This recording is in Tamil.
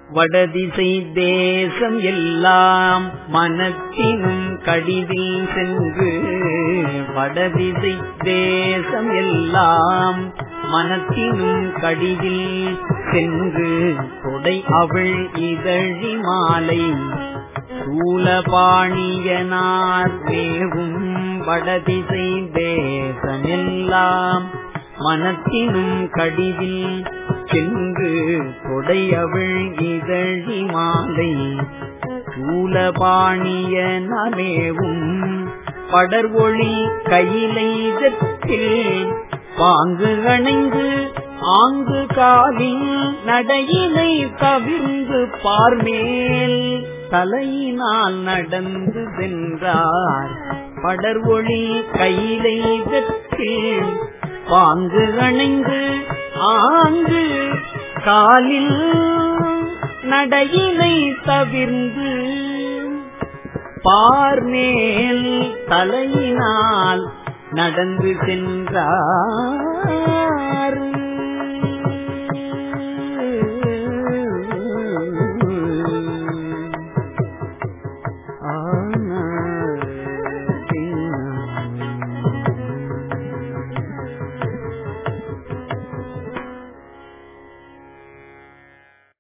வடதிசை தேசம் எல்லாம் மனத்தினும் கடிதில் சென்று வடதிசை தேசம் எல்லாம் மனத்தினும் கடிதில் சென்று கொடை அவள் இதழி மாலை சூலபாணியனார் மேவும் வடதிசை தேசமெல்லாம் மனத்தினும் கடிதில் சென்று கொடையவள் இதழி மாலை சூலபாணியனமேவும் படர்வொளி கையிலைதத்தில் பாங்கு அணைந்து ஆங்கு காலில் நடையினை கவிர்ந்து பார்மேல் தலையினால் நடந்து சென்றார் படர்வொளி கையிலைதத்தில் பாங்கு அணைந்து ஆங்கு காலில் நடையினை தவிர்ந்து பார்மேல் தலையினால் நடந்து சென்றார்